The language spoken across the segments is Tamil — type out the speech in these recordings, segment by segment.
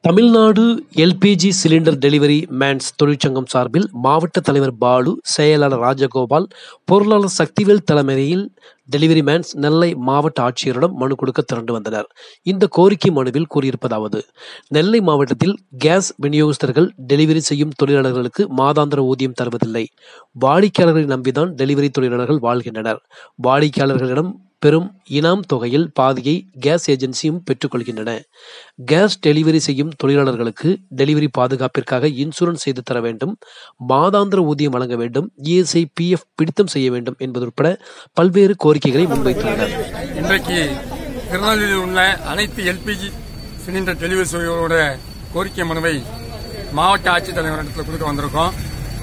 Tamil Nadu LPG cylinder delivery mens தொழிற்சங்கம் சார்பில் மாவட்ட தலைவர் பாலு செயலாளர் ராஜகோபால் பொருளாளர் சக்திவேல் தலைமையில் டெலிவரி மேன்ஸ் நெல்லை மாவட்ட ஆட்சியரிடம் மனு கொடுக்க திரண்டு வந்தனர் இந்த கோரிக்கை மனுவில் கூறியிருப்பதாவது நெல்லை மாவட்டத்தில் கேஸ் விநியோகஸ்தர்கள் டெலிவரி செய்யும் தொழிலாளர்களுக்கு மாதாந்திர ஊதியம் தருவதில்லை வாடிக்கையாளர்களை நம்பிதான் டெலிவரி தொழிலாளர்கள் வாழ்கின்றனர் வாடிக்கையாளர்களிடம் பெரும் இனாம் தொகையில் பாதியை கேஸ் ஏஜென்சியும் பெற்றுக்கொள்கின்றன கேஸ் டெலிவரி செய்யும் தொழிலாளர்களுக்கு டெலிவரி பாதுகாப்பிற்காக இன்சூரன்ஸ் செய்து தர வேண்டும் மாதாந்திர ஊதியம் வழங்க வேண்டும் இஎஸ்ஐ பிஎஃப் பிடித்தம் செய்ய வேண்டும் என்பது உட்பட பல்வேறு கோரிக்கைகளை முன்வைத்துள்ளனர் இன்றைக்கு திருநெல்வேலியில் உள்ள அனைத்து எல்பிஜி சிலிண்டர் டெலிவரி செய்வோரோட கோரிக்கை மனுவை மாவட்ட ஆட்சித்தலைவரிடத்தில் கொடுக்க வந்திருக்கோம்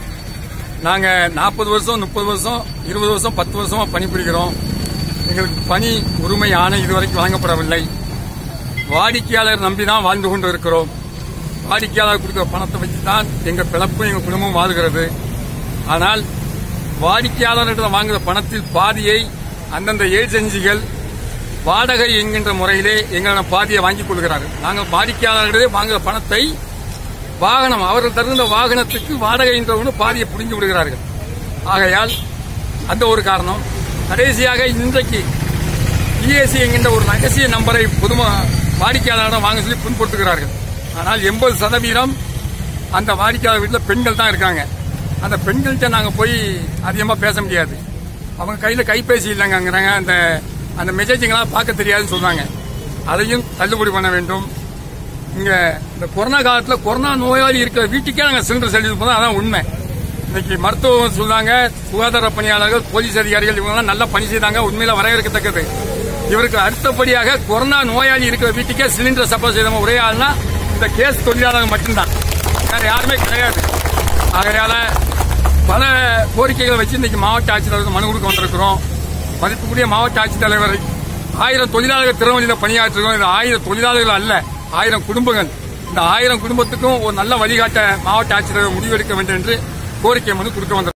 நாங்க நாற்பது வருஷம் முப்பது வருஷம் இருபது வருஷம் பத்து வருஷமா பணிபுரிகிறோம் எங்களுக்கு பணி உரிமை ஆணை இதுவரைக்கும் வழங்கப்படவில்லை வாடிக்கையாளர் நம்பிதான் வாழ்ந்து கொண்டு இருக்கிறோம் வாடிக்கையாளர் கொடுக்கிற பணத்தை வச்சு தான் எங்க பிழப்பும் எங்க குடும்பம் வாழ்கிறது ஆனால் வாடிக்கையாளர்களிடம் வாங்குகிற பணத்தில் பாதியை அந்தந்த ஏஜென்சிகள் வாடகை என்கின்ற முறையிலே எங்களிடம் பாதியை வாங்கிக் கொள்கிறார்கள் நாங்கள் வாடிக்கையாளர்களிடையே வாங்குகிற பணத்தை வாகனம் அவர்கள் தருகின்ற வாகனத்துக்கு வாடகை என்ற பாதியை புரிஞ்சு விடுகிறார்கள் ஆகையால் அந்த ஒரு காரணம் கடைசியாக இன்றைக்கு இஎஸ்சி என்கின்ற ஒரு ரகசிய நம்பரை பொதும வாடிக்கையாளரிடம் வாங்க சொல்லி புண்படுத்துகிறார்கள் ஆனால் எண்பது சதவீதம் அந்த வாடிக்கையாளர் வீட்டில் பெண்கள் தான் இருக்காங்க அந்த பெண்கள்கிட்ட நாங்கள் போய் அதிகமாக பேச முடியாது அவங்க கையில் கைபேசி இல்லைங்கிறாங்க அந்த அந்த மெசேஜிங்கெல்லாம் பார்க்க தெரியாதுன்னு சொல்றாங்க அதையும் தள்ளுபடி பண்ண வேண்டும் இங்க இந்த கொரோனா காலத்துல கொரோனா நோயாளி இருக்கிற வீட்டுக்கே நாங்க சிலிண்டர் செலுத்தி போதும் அதான் உண்மை இன்னைக்கு மருத்துவம் சொல்றாங்க சுகாதார பணியாளர்கள் போலீஸ் அதிகாரிகள் இவங்க நல்லா பணி செய்தாங்க உண்மையில வரவேற்கத்தக்கது இவருக்கு அடுத்தபடியாக கொரோனா நோயாளி இருக்கிற வீட்டுக்கே சிலிண்டர் சப்ளை செய்தவங்க ஒரே ஆள்னா இந்த கேஸ் தொழிலாளர்கள் மட்டும்தான் வேற யாருமே கிடையாது ஆகையால பல கோரிக்கைகளை வச்சு இன்னைக்கு மாவட்ட ஆட்சித்தலைவருக்கு மனு கொடுக்க வந்திருக்கிறோம் மதிப்புக்குரிய மாவட்ட ஆட்சித்தலைவர் ஆயிரம் தொழிலாளர்கள் திருவள்ளியில் பணியாற்றுகிறோம் இது ஆயிரம் தொழிலாளர்கள் அல்ல ஆயிரம் குடும்பங்கள் இந்த ஆயிரம் குடும்பத்துக்கும் ஒரு நல்ல வழிகாட்ட மாவட்ட ஆட்சித்தலைவர் முடிவெடுக்க வேண்டும் என்று கோரிக்கை மனு கொடுக்க வந்திருக்கிறோம்